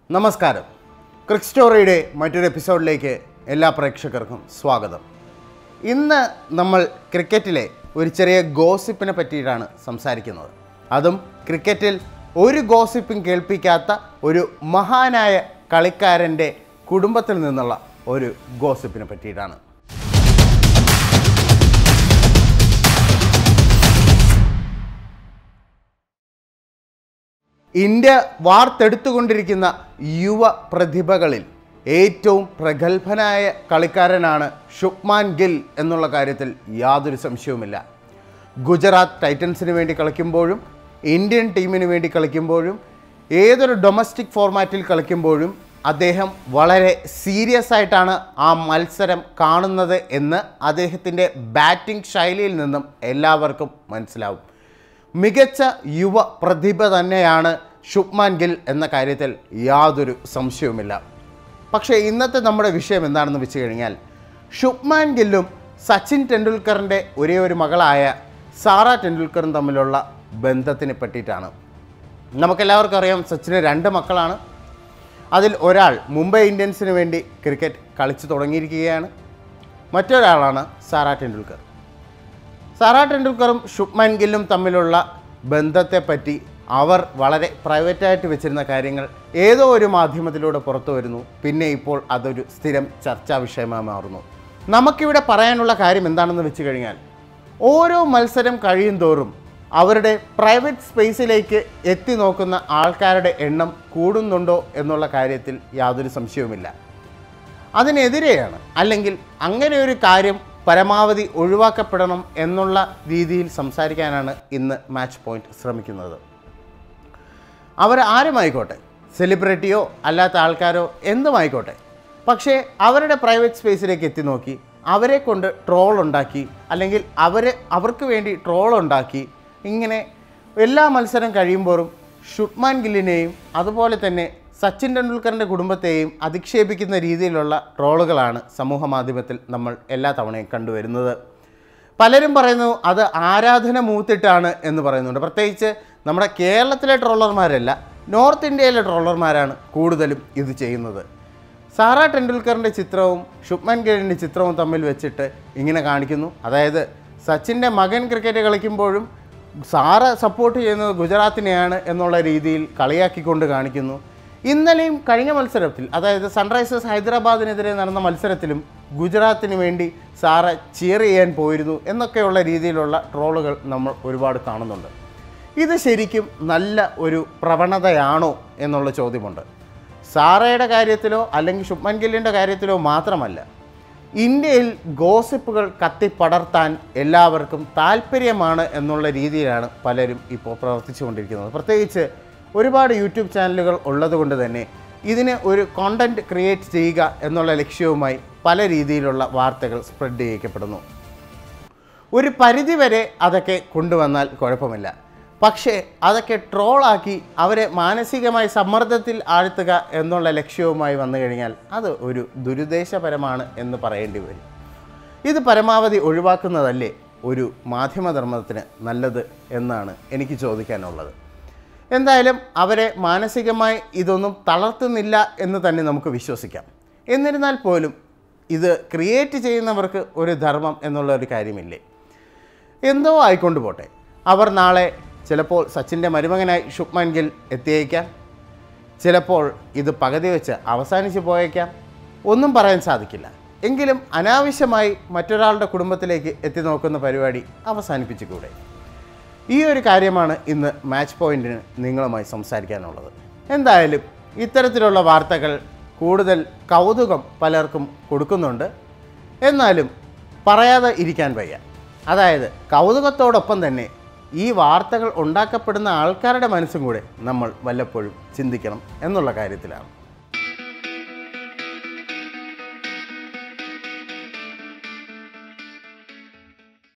നമസ്കാരം ക്രിക് സ്റ്റോറിയുടെ മറ്റൊരു എപ്പിസോഡിലേക്ക് എല്ലാ പ്രേക്ഷകർക്കും സ്വാഗതം ഇന്ന് നമ്മൾ ക്രിക്കറ്റിലെ ഒരു ചെറിയ ഗോസിപ്പിനെ പറ്റിയിട്ടാണ് സംസാരിക്കുന്നത് അതും ക്രിക്കറ്റിൽ ഒരു ഗോസിപ്പും കേൾപ്പിക്കാത്ത ഒരു മഹാനായ കളിക്കാരൻ്റെ കുടുംബത്തിൽ നിന്നുള്ള ഒരു ഗോസിപ്പിനെ പറ്റിയിട്ടാണ് ഇന്ത്യ വാർത്തെടുത്തുകൊണ്ടിരിക്കുന്ന യുവ പ്രതിഭകളിൽ ഏറ്റവും പ്രഗത്ഭനായ കളിക്കാരനാണ് ശുഭ്മാൻ ഗിൽ എന്നുള്ള കാര്യത്തിൽ യാതൊരു സംശയവുമില്ല ഗുജറാത്ത് ടൈറ്റൻസിന് വേണ്ടി കളിക്കുമ്പോഴും ഇന്ത്യൻ ടീമിന് വേണ്ടി കളിക്കുമ്പോഴും ഏതൊരു ഡൊമസ്റ്റിക് ഫോർമാറ്റിൽ കളിക്കുമ്പോഴും അദ്ദേഹം വളരെ സീരിയസ് ആയിട്ടാണ് ആ മത്സരം കാണുന്നത് എന്ന് അദ്ദേഹത്തിൻ്റെ ബാറ്റിംഗ് ശൈലിയിൽ നിന്നും എല്ലാവർക്കും മനസ്സിലാവും മികച്ച യുവ പ്രതിഭ തന്നെയാണ് ശുഭ്മാൻ ഗിൽ എന്ന കാര്യത്തിൽ യാതൊരു സംശയവുമില്ല പക്ഷേ ഇന്നത്തെ നമ്മുടെ വിഷയം എന്താണെന്ന് വെച്ച് കഴിഞ്ഞാൽ ശുഭ്മാൻ ഗില്ലും സച്ചിൻ ടെണ്ടുൽക്കറിൻ്റെ ഒരേ ഒരു മകളായ സാറ ടെണ്ടുൽക്കറും തമ്മിലുള്ള ബന്ധത്തിനെ പറ്റിയിട്ടാണ് നമുക്കെല്ലാവർക്കും അറിയാം സച്ചിന് രണ്ട് മക്കളാണ് അതിൽ ഒരാൾ മുംബൈ ഇന്ത്യൻസിന് വേണ്ടി ക്രിക്കറ്റ് കളിച്ചു തുടങ്ങിയിരിക്കുകയാണ് മറ്റൊരാളാണ് സാറ ടെണ്ടുൽക്കർ സാറാ ടെണ്ടുൽക്കറും ശുഭ്മാൻ ഗില്ലും തമ്മിലുള്ള ബന്ധത്തെപ്പറ്റി അവർ വളരെ പ്രൈവറ്റായിട്ട് വെച്ചിരുന്ന കാര്യങ്ങൾ ഏതോ ഒരു മാധ്യമത്തിലൂടെ പുറത്തു വരുന്നു പിന്നെ ഇപ്പോൾ അതൊരു സ്ഥിരം ചർച്ചാ വിഷയമായി മാറുന്നു നമുക്കിവിടെ പറയാനുള്ള കാര്യം എന്താണെന്ന് വെച്ച് കഴിഞ്ഞാൽ ഓരോ മത്സരം കഴിയും തോറും അവരുടെ പ്രൈവറ്റ് സ്പേസിലേക്ക് എത്തി നോക്കുന്ന ആൾക്കാരുടെ എണ്ണം കൂടുന്നുണ്ടോ എന്നുള്ള കാര്യത്തിൽ യാതൊരു സംശയവുമില്ല അതിനെതിരെയാണ് അല്ലെങ്കിൽ അങ്ങനെ ഒരു കാര്യം പരമാവധി ഒഴിവാക്കപ്പെടണം എന്നുള്ള രീതിയിൽ സംസാരിക്കാനാണ് ഇന്ന് മാച്ച് പോയിന്റ് ശ്രമിക്കുന്നത് അവർ ആരുമായിക്കോട്ടെ സെലിബ്രിറ്റിയോ അല്ലാത്ത ആൾക്കാരോ എന്തുമായിക്കോട്ടെ പക്ഷേ അവരുടെ പ്രൈവറ്റ് സ്പേസിലേക്ക് എത്തി നോക്കി അവരെ കൊണ്ട് ട്രോൾ ഉണ്ടാക്കി അല്ലെങ്കിൽ അവരെ അവർക്ക് വേണ്ടി ട്രോൾ ഉണ്ടാക്കി ഇങ്ങനെ എല്ലാ മത്സരം കഴിയുമ്പോഴും ശുഭ്മാൻ ഗില്ലിനെയും അതുപോലെ തന്നെ സച്ചിൻ ടെണ്ടുൽക്കറിൻ്റെ കുടുംബത്തെയും അധിക്ഷേപിക്കുന്ന രീതിയിലുള്ള ട്രോളുകളാണ് സമൂഹ മാധ്യമത്തിൽ നമ്മൾ എല്ലാ തവണയും കണ്ടുവരുന്നത് പലരും പറയുന്നു അത് ആരാധന മൂത്തിട്ടാണ് എന്ന് പറയുന്നുണ്ട് പ്രത്യേകിച്ച് നമ്മുടെ കേരളത്തിലെ ട്രോളർമാരല്ല നോർത്ത് ഇന്ത്യയിലെ ട്രോളർമാരാണ് കൂടുതലും ഇത് ചെയ്യുന്നത് സാറ ടെണ്ടുൽക്കറിൻ്റെ ചിത്രവും ശുഭ്മാൻ ഗില്ലിൻ്റെ ചിത്രവും തമ്മിൽ വെച്ചിട്ട് ഇങ്ങനെ കാണിക്കുന്നു അതായത് സച്ചിൻ്റെ മകൻ ക്രിക്കറ്റ് കളിക്കുമ്പോഴും സാറ സപ്പോർട്ട് ചെയ്യുന്നത് ഗുജറാത്തിനെയാണ് എന്നുള്ള രീതിയിൽ കളിയാക്കിക്കൊണ്ട് കാണിക്കുന്നു ഇന്നലെയും കഴിഞ്ഞ മത്സരത്തിൽ അതായത് സൺറൈസേഴ്സ് ഹൈദരാബാദിനെതിരെ നടന്ന മത്സരത്തിലും ഗുജറാത്തിന് വേണ്ടി സാറ ചിയർ ചെയ്യാൻ പോയിരുന്നു എന്നൊക്കെയുള്ള രീതിയിലുള്ള ട്രോളുകൾ നമ്മൾ ഒരുപാട് കാണുന്നുണ്ട് ഇത് ശരിക്കും നല്ല ഒരു പ്രവണതയാണോ എന്നുള്ള ചോദ്യമുണ്ട് സാറയുടെ കാര്യത്തിലോ അല്ലെങ്കിൽ ശുഭ്മൻ ഗില്ലിൻ്റെ കാര്യത്തിലോ മാത്രമല്ല ഇന്ത്യയിൽ ഗോസിപ്പുകൾ കത്തിപ്പടർത്താൻ എല്ലാവർക്കും താല്പര്യമാണ് എന്നുള്ള രീതിയിലാണ് പലരും ഇപ്പോൾ പ്രവർത്തിച്ചുകൊണ്ടിരിക്കുന്നത് പ്രത്യേകിച്ച് ഒരുപാട് യൂട്യൂബ് ചാനലുകൾ ഉള്ളതുകൊണ്ട് തന്നെ ഇതിന് ഒരു കോണ്ടൻറ്റ് ക്രിയേറ്റ് ചെയ്യുക എന്നുള്ള ലക്ഷ്യവുമായി പല രീതിയിലുള്ള വാർത്തകൾ സ്പ്രെഡ് ചെയ്യിക്കപ്പെടുന്നു ഒരു പരിധിവരെ അതൊക്കെ കൊണ്ടുവന്നാൽ കുഴപ്പമില്ല പക്ഷേ അതൊക്കെ ട്രോളാക്കി അവരെ മാനസികമായി സമ്മർദ്ദത്തിൽ ആഴ്ത്തുക എന്നുള്ള ലക്ഷ്യവുമായി വന്നു കഴിഞ്ഞാൽ അത് ഒരു ദുരുദ്ദേശപരമാണ് എന്ന് പറയേണ്ടി വരും ഇത് പരമാവധി ഒഴിവാക്കുന്നതല്ലേ ഒരു മാധ്യമധർമ്മത്തിന് നല്ലത് എന്നാണ് എനിക്ക് ചോദിക്കാനുള്ളത് എന്തായാലും അവരെ മാനസികമായി ഇതൊന്നും തളർത്തുന്നില്ല എന്ന് തന്നെ നമുക്ക് വിശ്വസിക്കാം എന്നിരുന്നാൽ പോലും ഇത് ക്രിയേറ്റ് ചെയ്യുന്നവർക്ക് ഒരു ധർമ്മം എന്നുള്ള ഒരു കാര്യമില്ലേ എന്തോ ആയിക്കൊണ്ട് പോട്ടെ അവർ നാളെ ചിലപ്പോൾ സച്ചിൻ്റെ മരുമകനായി ശുഭ്മാൻ ഗിൽ എത്തിയേക്കാം ചിലപ്പോൾ ഇത് പകുതി വെച്ച് അവസാനിച്ച് പോയേക്കാം ഒന്നും പറയാൻ സാധിക്കില്ല എങ്കിലും അനാവശ്യമായി മറ്റൊരാളുടെ കുടുംബത്തിലേക്ക് എത്തി നോക്കുന്ന പരിപാടി അവസാനിപ്പിച്ചുകൂടെ ഈ ഒരു കാര്യമാണ് ഇന്ന് മാച്ച് പോയിന്റിന് നിങ്ങളുമായി സംസാരിക്കാനുള്ളത് എന്തായാലും ഇത്തരത്തിലുള്ള വാർത്തകൾ കൂടുതൽ കൗതുകം പലർക്കും കൊടുക്കുന്നുണ്ട് എന്നാലും പറയാതെ ഇരിക്കാൻ വയ്യ അതായത് കൗതുകത്തോടൊപ്പം തന്നെ ഈ വാർത്തകൾ ഉണ്ടാക്കപ്പെടുന്ന ആൾക്കാരുടെ മനസ്സും കൂടെ നമ്മൾ വല്ലപ്പോഴും ചിന്തിക്കണം എന്നുള്ള കാര്യത്തിലാണ്